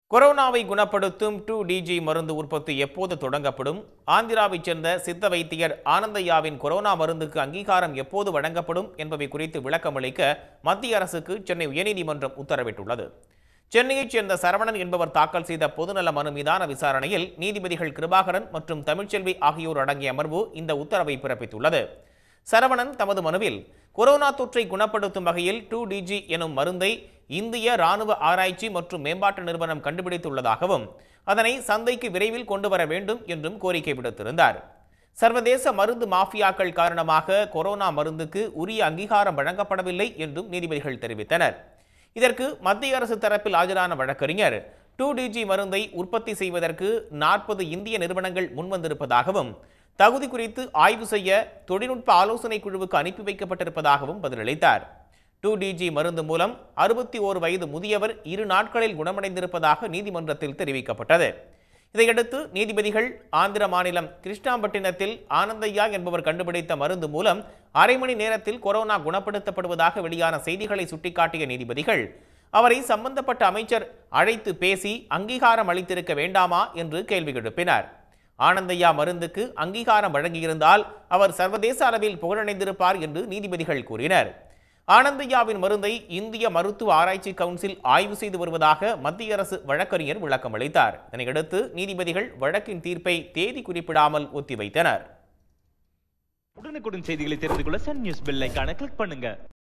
கொரோனாவை குணப்படுத்தும் டூ டிஜி மருந்து உற்பத்தி எப்போது தொடங்கப்படும் ஆந்திராவைச் சேர்ந்த சித்த வைத்தியர் ஆனந்தையாவின் கொரோனா மருந்துக்கு அங்கீகாரம் எப்போது வழங்கப்படும் என்பவை குறித்து விளக்கமளிக்க மத்திய அரசுக்கு சென்னை உயர்நீதிமன்றம் உத்தரவிட்டுள்ளது சென்னையைச் சேர்ந்த சரவணன் என்பவர் தாக்கல் செய்த பொதுநல மனு மீதான விசாரணையில் நீதிபதிகள் கிருபாகரன் மற்றும் தமிழ்ச்செல்வி ஆகியோர் அடங்கிய அமர்வு இந்த உத்தரவை பிறப்பித்துள்ளது சரவணன் தமது மனுவில் கொரோனா தொற்றை குணப்படுத்தும் வகையில் டூ டிஜி எனும் மருந்தை இந்திய ராணுவ ஆராய்ச்சி மற்றும் மேம்பாட்டு நிறுவனம் கண்டுபிடித்துள்ளதாகவும் அதனை சந்தைக்கு விரைவில் கொண்டு வர வேண்டும் என்றும் கோரிக்கை விடுத்திருந்தார் சர்வதேச மருந்து மாஃபியாக்கள் காரணமாக கொரோனா மருந்துக்கு உரிய அங்கீகாரம் வழங்கப்படவில்லை என்றும் நீதிபதிகள் தெரிவித்தனர் இதற்கு மத்திய அரசு தரப்பில் ஆஜரான வழக்கறிஞர் டூ டிஜி மருந்தை உற்பத்தி செய்வதற்கு நாற்பது இந்திய நிறுவனங்கள் முன்வந்திருப்பதாகவும் தகுதி குறித்து ஆய்வு செய்ய தொழில்நுட்ப ஆலோசனை குழுவுக்கு அனுப்பி வைக்கப்பட்டிருப்பதாகவும் பதிலளித்தார் டூ டிஜி மருந்து மூலம் அறுபத்தி ஓரு வயது முதியவர் இரு நாட்களில் குணமடைந்திருப்பதாக நீதிமன்றத்தில் தெரிவிக்கப்பட்டது இதையடுத்து நீதிபதிகள் ஆந்திர மாநிலம் கிருஷ்ணாம்பட்டினத்தில் ஆனந்தையா என்பவர் கண்டுபிடித்த மருந்து மூலம் அரை மணி நேரத்தில் கொரோனா குணப்படுத்தப்படுவதாக வெளியான செய்திகளை சுட்டிக்காட்டிய நீதிபதிகள் அவரை சம்பந்தப்பட்ட அமைச்சர் அழைத்து பேசி அங்கீகாரம் அளித்திருக்க வேண்டாமா என்று கேள்வி எழுப்பினார் ஆனந்தையா மருந்துக்கு அங்கீகாரம் வழங்கியிருந்தால் அவர் சர்வதேச அளவில் புகழடைந்திருப்பார் என்று நீதிபதிகள் கூறினர் ஆனந்தையாவின் மருந்தை இந்திய மருத்துவ ஆராய்ச்சி கவுன்சில் ஆய்வு செய்து வருவதாக மத்திய அரசு வழக்கறிஞர் விளக்கம் அளித்தார் இதனையடுத்து நீதிபதிகள் வழக்கின் தீர்ப்பை தேதி குறிப்பிடாமல் ஒத்திவைத்தனர் உடனுக்குடன் செய்திகளை தெரிந்து கொள்ள சன் நியூஸ் பெல் ஐகானை கிளிக் பண்ணுங்க